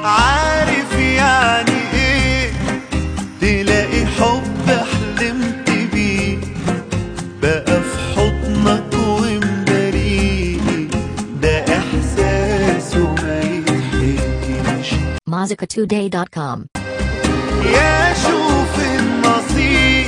عارف يعني ايه تلاقي حب حلمت بيه بقى في حضنك ومداريه ده احساسه ما يتحكيش Mozzica2day.com. يا شوف النصيب